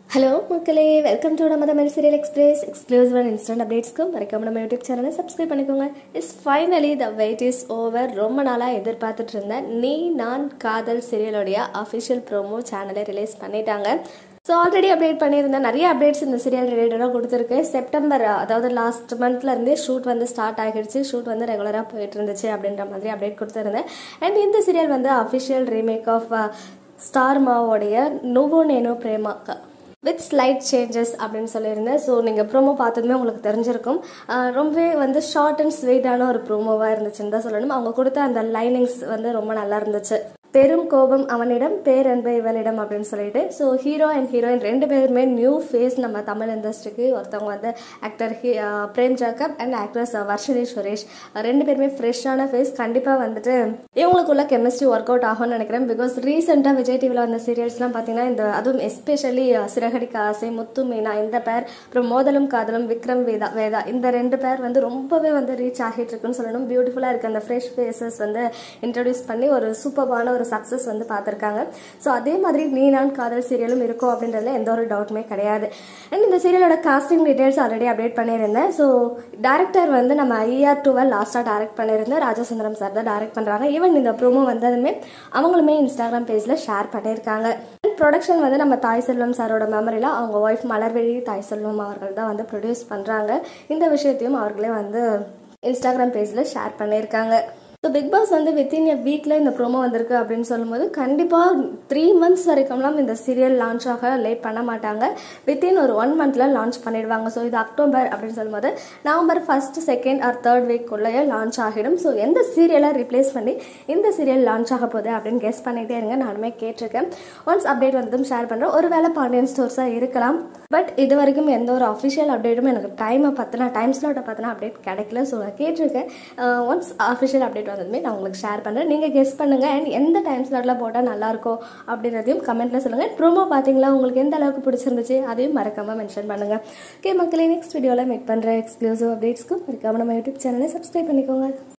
hello மக்களே welcome to நம்ம Tamil serial express exclusive and instant அப்டேட்ஸ்க்கும் மறக்காம நம்ம யூடியூப் சேனலை சப்ஸ்கிரைப் பண்ணிக்கோங்க is finally the wait is over ரொம்ப நாளாக எதிர்பார்த்துட்டு இருந்தேன் நீ நான் காதல் சீரியலோடைய அஃபிஷியல் ப்ரோமோ சேனலை ரிலீஸ் பண்ணிட்டாங்க ஸோ ஆல்ரெடி அப்டேட் பண்ணியிருந்தேன் நிறைய அப்டேட்ஸ் இந்த சீரியல் ரிலேட்டடாக கொடுத்துருக்கு செப்டம்பர் அதாவது லாஸ்ட் மந்த்ல இருந்தே ஷூட் வந்து ஸ்டார்ட் ஆகிடுச்சு ஷூட் வந்து ரெகுலராக போயிட்டு இருந்துச்சு அப்படின்ற மாதிரி அப்டேட் கொடுத்துருந்தேன் அண்ட் இந்த சீரியல் வந்து அஃபிஷியல் ரீமேக் ஆஃப் ஸ்டார் மாவோடைய நுவோ நேனோ பிரேமாக்கா வித் ஸ்லைட் சேஞ்சஸ் அப்படின்னு சொல்லியிருந்தேன் ஸோ நீங்கள் ப்ரோமோ பார்த்ததுமே உங்களுக்கு தெரிஞ்சிருக்கும் ஆஹ் ரொம்பவே வந்து ஷார்ட் அண்ட் ஸ்வீட்டான ஒரு ப்ரோமோவாக இருந்துச்சுன்னு தான் சொல்லணும் அவங்க கொடுத்த அந்த லைனிங்ஸ் வந்து ரொம்ப நல்லா இருந்துச்சு பெரும் கோபம் அவனிடம் பேரன்பு இவளிடம் அப்படின்னு சொல்லிட்டு ஸோ ஹீரோ அண்ட் ஹீரோயின் ரெண்டு பேருமே நியூ ஃபேஸ் நம்ம தமிழ் இண்டஸ்ட்ரிக்கு ஒருத்தவங்க வந்து actor Prem Jacob and actress Varshini Suresh ரெண்டு பேருமே ஃப்ரெஷ்ஷான ஃபேஸ் கண்டிப்பாக வந்துட்டு இவங்களுக்குள்ள கெமிஸ்ட்ரி ஒர்க் அவுட் ஆகும்னு நினைக்கிறேன் பிகாஸ் ரீசெண்டாக விஜய் டிவியில் வந்த சீரியல்ஸ்லாம் பார்த்தீங்கன்னா இந்த அதுவும் எஸ்பெஷலி சிறகடிக்க ஆசை முத்து மீனா இந்த பேர் அப்புறம் மோதலும் காதலும் விக்ரம் வேதா வேதா இந்த ரெண்டு பேர் வந்து ரொம்பவே வந்து ரீச் ஆகிட்டு இருக்குன்னு சொல்லணும் பியூட்டிஃபுல்லாக இருக்குது அந்த ஃப்ரெஷ் ஃபேஸஸ் வந்து இன்ட்ரடியூஸ் பண்ணி ஒரு சூப்பர்பான ஒரு சக்ஸஸ் வந்து பார்த்துருக்காங்க ஸோ அதே மாதிரி நீ நான் காதல் சீரியலும் இருக்கும் அப்படின்றதுல எந்த ஒரு டவுட்டுமே கிடையாது அண்ட் இந்த சீரியலோட காஸ்டிங் டீடைல்ஸ் ஆல்ரெடி அப்டேட் பண்ணியிருந்தேன் ஸோ டேரக்டர் வந்து நம்ம ஐஆர் டூவல் லாஸ்ட்டாக டேரக்ட் பண்ணியிருந்தேன் ராஜசுந்தரம் சார் தான் டேரக்ட் பண்ணுறாங்க ஈவன் இந்த ப்ரோமோ வந்ததுமே அவங்களுமே இன்ஸ்டாகிராம் பேஜில் ஷேர் பண்ணியிருக்காங்க ப்ரொடக்ஷன் வந்து நம்ம தாய் செல்வம் சாரோட மெமரியில் அவங்க ஒய்ஃப் மலர்வெளி தாய் செல்வம் அவர்கள் தான் வந்து ப்ரொடியூஸ் பண்ணுறாங்க இந்த விஷயத்தையும் அவர்களே வந்து இன்ஸ்டாகிராம் பேஜில் ஷேர் பண்ணியிருக்காங்க ஸோ பிக் பாஸ் வந்து வித்தின் எ வீக்கில் இந்த ப்ரோமோ வந்திருக்கு அப்படின்னு சொல்லும்போது கண்டிப்பாக த்ரீ மந்த்ஸ் வரைக்கும்லாம் இந்த சீரியல் லான்ச் ஆக லேட் பண்ண மாட்டாங்க வித்தின் ஒரு ஒன் மந்தில் லான்ச் பண்ணிடுவாங்க ஸோ இது அக்டோபர் அப்படின்னு சொல்லும்போது November first second or third வீக்குள்ளேயே லான்ச் ஆகிடும் ஸோ எந்த சீரியலை ரிப்ளேஸ் பண்ணி இந்த சீரியல் லான்ச் ஆக போகுது அப்படின்னு கெஸ் பண்ணிகிட்டே இருங்க நானுமே கேட்டிருக்கேன் ஒன்ஸ் அப்டேட் வந்ததும் ஷேர் பண்ணுறேன் ஒருவேளை பாண்டியன் ஸ்டோர்ஸாக இருக்கலாம் பட் இது வரைக்கும் எந்த ஒரு அஃபிஷியல் அப்டேட்டும் எனக்கு டைமை பற்றின டைம் ஸ்லாட்டை பற்றின அப்டேட் கிடைக்கல ஸோ நான் கேட்டிருக்கேன் ஒன்ஸ் அஃபிஷியல் அப்டேட் வந்ததுமே நான் உங்களுக்கு ஷேர் பண்ணுறேன் நீங்கள் கெஸ் பண்ணுங்கள் அண்ட் எந்த டைம் ஸ்லாட்டில் போட்டால் நல்லாயிருக்கும் அப்படின்றதையும் கமெண்ட்டில் சொல்லுங்கள் ப்ரோமோ பார்த்தீங்களா உங்களுக்கு எந்த அளவுக்கு பிடிச்சிருந்துச்சு அதையும் மறக்காமல் மென்ஷன் பண்ணுங்கள் ஓகே மக்களே நெக்ஸ்ட் வீடியோவில் மீட் பண்ணுற எக்ஸ்க்ளூசிவ் அப்டேட்ஸ்க்கும் மறக்காமல் நம்ம யூடியூப் சேனலை சப்ஸ்கிரைப் பண்ணிக்கோங்க